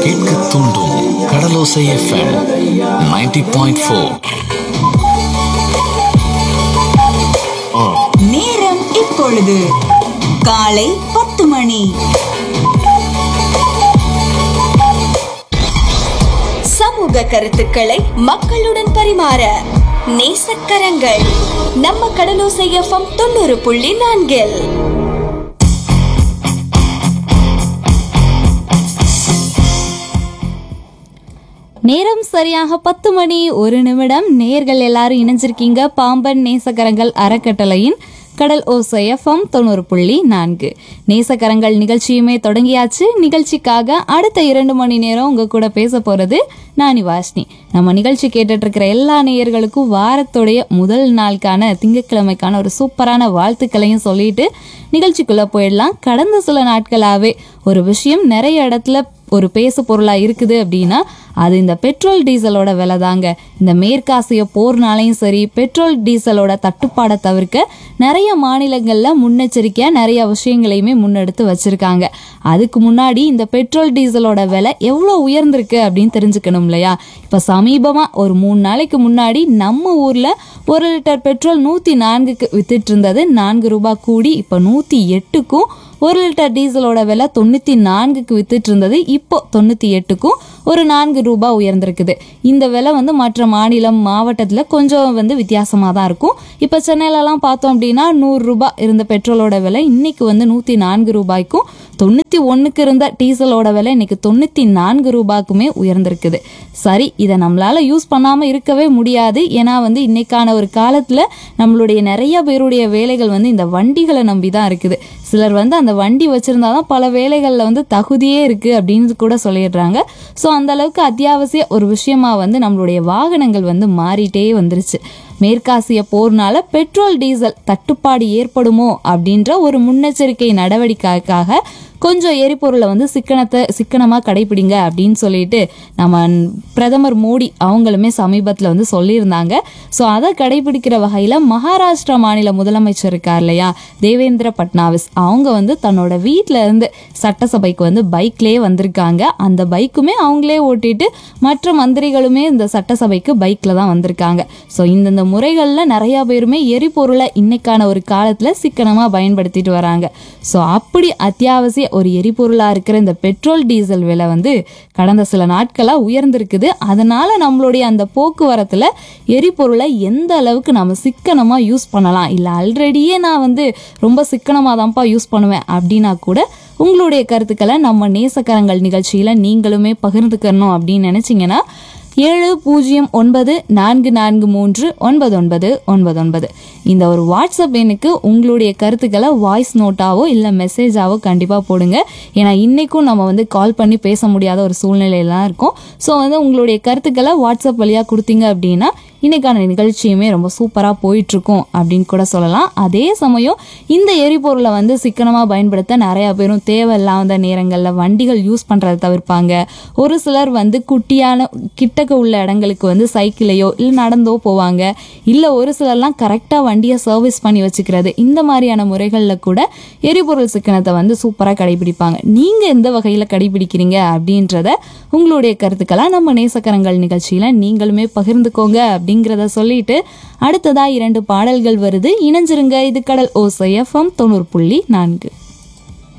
கேட்க தூண்டும் கடலோசை FM 90.4 point four நேரம் இப்பொழுது காலை பத்து மணி சமூக கருத்துக்களை மக்களுடன் பரிமாற நேசக்கரங்கள் நம்ம கடலோசை எஃப்எம் தொண்ணூறு புள்ளி நான்கில் நேரம் சரியாக பத்து மணி ஒரு நிமிடம் நேர்கள் எல்லாரும் இணைஞ்சிருக்கீங்க பாம்பன் நேசக்கரங்கள் அறக்கட்டளையின் கடல் ஓசை எஃப்எம் தொண்ணூறு புள்ளி நான்கு நேசக்கரங்கள் நிகழ்ச்சியுமே தொடங்கியாச்சு நிகழ்ச்சிக்காக அடுத்த இரண்டு மணி நேரம் உங்க கூட பேச போறது நானி வாஷ்னி நம்ம நிகழ்ச்சி கேட்டுட்டு இருக்கிற எல்லா நேயர்களுக்கும் வாரத்துடைய முதல் நாளுக்கான திங்கட்கிழமைக்கான ஒரு சூப்பரான வாழ்த்துக்களையும் சொல்லிட்டு நிகழ்ச்சிக்குள்ள போயிடலாம் கடந்த சில நாட்களாவே ஒரு விஷயம் நிறைய இடத்துல ஒரு பேசு பொருளா இருக்குது அப்படின்னா அது இந்த பெட்ரோல் டீசலோட விலை தாங்க இந்த மேற்காசிய போர்னாலையும் சரி பெட்ரோல் டீசலோட தட்டுப்பாடை தவிர்க்க நிறைய மாநிலங்கள்ல முன்னெச்சரிக்கையா நிறைய விஷயங்களையுமே முன்னெடுத்து வச்சிருக்காங்க அதுக்கு முன்னாடி இந்த பெட்ரோல் டீசலோட விலை எவ்வளோ உயர்ந்திருக்கு அப்படின்னு தெரிஞ்சுக்கணும் இல்லையா இப்போ சமீபமா ஒரு மூணு நாளைக்கு முன்னாடி நம்ம ஊர்ல ஒரு லிட்டர் பெட்ரோல் நூத்தி நான்குக்கு வித்துட்டு இருந்தது நான்கு ரூபாய் கூடி இப்போ நூத்தி எட்டுக்கும் ஒரு லிட்டர் டீசலோட விலை தொண்ணூத்தி நான்குக்கு வித்துட்டு இருந்தது இப்போ தொண்ணூத்தி எட்டுக்கும் ஒரு நான்கு ரூபாய் உயர்ந்திருக்குது இந்த விலை வந்து மற்ற மாநிலம் மாவட்டத்தில் கொஞ்சம் வந்து வித்தியாசமாக தான் இருக்கும் இப்போ சென்னையிலலாம் பார்த்தோம் அப்படின்னா நூறு ரூபாய் இருந்த பெட்ரோலோட விலை இன்னைக்கு வந்து நூற்றி நான்கு ரூபாய்க்கும் தொண்ணூற்றி ஒன்றுக்கு இருந்த டீசலோட விலை இன்னைக்கு தொண்ணூற்றி நான்கு ரூபாய்க்குமே உயர்ந்திருக்குது சரி இதை நம்மளால யூஸ் பண்ணாமல் இருக்கவே முடியாது ஏன்னா வந்து இன்னைக்கான ஒரு காலத்தில் நம்மளுடைய நிறைய பேருடைய வேலைகள் வந்து இந்த வண்டிகளை நம்பி தான் இருக்குது சிலர் வந்து அந்த வண்டி வச்சிருந்தாதான் பல வேலைகளில் வந்து தகுதியே இருக்கு அப்படின்னு கூட சொல்லிடுறாங்க ஸோ அந்த அளவுக்கு அத்தியாவசிய ஒரு விஷயமா வந்து நம்மளுடைய வாகனங்கள் வந்து மாறிட்டே வந்துருச்சு மேற்காசிய போர்னால பெட்ரோல் டீசல் தட்டுப்பாடு ஏற்படுமோ அப்படின்ற ஒரு முன்னெச்சரிக்கை நடவடிக்கைக்காக கொஞ்சம் எரிபொருளை வந்து சிக்கனத்தை சிக்கனமாக கடைபிடிங்க அப்படின்னு சொல்லிட்டு நம்ம பிரதமர் மோடி அவங்களுமே சமீபத்தில் வந்து சொல்லியிருந்தாங்க ஸோ அதை கடைபிடிக்கிற வகையில் மகாராஷ்டிரா மாநில முதலமைச்சர் இருக்கார் இல்லையா தேவேந்திர பட்னாவிஸ் அவங்க வந்து தன்னோட வீட்டில் இருந்து சட்டசபைக்கு வந்து பைக்லேயே வந்திருக்காங்க அந்த பைக்குமே அவங்களே ஓட்டிட்டு மற்ற மந்திரிகளுமே இந்த சட்டசபைக்கு பைக்கில் தான் வந்திருக்காங்க ஸோ இந்தந்த முறைகளில் நிறையா பேருமே எரிபொருளை இன்னைக்கான ஒரு காலத்தில் சிக்கனமாக பயன்படுத்திட்டு வராங்க ஸோ அப்படி அத்தியாவசிய ஒரு எரிபொருளாக இருக்கிற இந்த பெட்ரோல் டீசல் விலை வந்து கடந்த சில நாட்களாக உயர்ந்திருக்குது அதனால நம்மளுடைய அந்த போக்குவரத்தில் எரிபொருளை எந்த அளவுக்கு நம்ம சிக்கனமாக யூஸ் பண்ணலாம் இல்லை ஆல்ரெடியே நான் வந்து ரொம்ப சிக்கனமாக தான்ப்பா யூஸ் பண்ணுவேன் அப்படின்னா கூட உங்களுடைய கருத்துக்களை நம்ம நேசக்கரங்கள் நிகழ்ச்சியில் நீங்களுமே பகிர்ந்துக்கணும் அப்படின்னு நினச்சிங்கன்னா ஏழு பூஜ்ஜியம் ஒன்பது நான்கு நான்கு மூன்று ஒன்பது ஒன்பது ஒன்பது ஒன்பது இந்த ஒரு வாட்ஸ்அப் எண்ணுக்கு உங்களுடைய கருத்துக்களை வாய்ஸ் நோட்டாவோ இல்லை மெசேஜாவோ கண்டிப்பாக போடுங்க ஏன்னா இன்றைக்கும் நம்ம வந்து கால் பண்ணி பேச முடியாத ஒரு சூழ்நிலையெல்லாம் இருக்கும் ஸோ வந்து உங்களுடைய கருத்துக்களை வாட்ஸ்அப் வழியாக கொடுத்தீங்க அப்படின்னா இன்னைக்கான நிகழ்ச்சியுமே ரொம்ப சூப்பராக போயிட்டுருக்கும் அப்படின்னு கூட சொல்லலாம் அதே சமயம் இந்த எரிபொருளை வந்து சிக்கனமாக பயன்படுத்த நிறையா பேரும் தேவையில்லாத நேரங்களில் வண்டிகள் யூஸ் பண்ணுறதை தவிர்ப்பாங்க ஒரு சிலர் வந்து குட்டியான கிட்டக்க உள்ள இடங்களுக்கு வந்து சைக்கிளையோ இல்லை நடந்தோ போவாங்க இல்லை ஒரு சிலர்லாம் கரெக்டாக வண்டியை சர்வீஸ் பண்ணி வச்சுக்கிறது இந்த மாதிரியான முறைகளில் கூட எரிபொருள் சிக்கனத்தை வந்து சூப்பராக கடைபிடிப்பாங்க நீங்கள் எந்த வகையில் கடைபிடிக்கிறீங்க அப்படின்றத உங்களுடைய கருத்துக்களை நம்ம நேசக்கரங்கள் நிகழ்ச்சியில் நீங்களுமே பகிர்ந்துக்கோங்க அப்படிங்கிறத சொல்லிட்டு அடுத்ததா இரண்டு பாடல்கள் வருது இணைஞ்சிருங்க இது கடல் ஓசை எஃப்எம் தொண்ணூறு புள்ளி நான்கு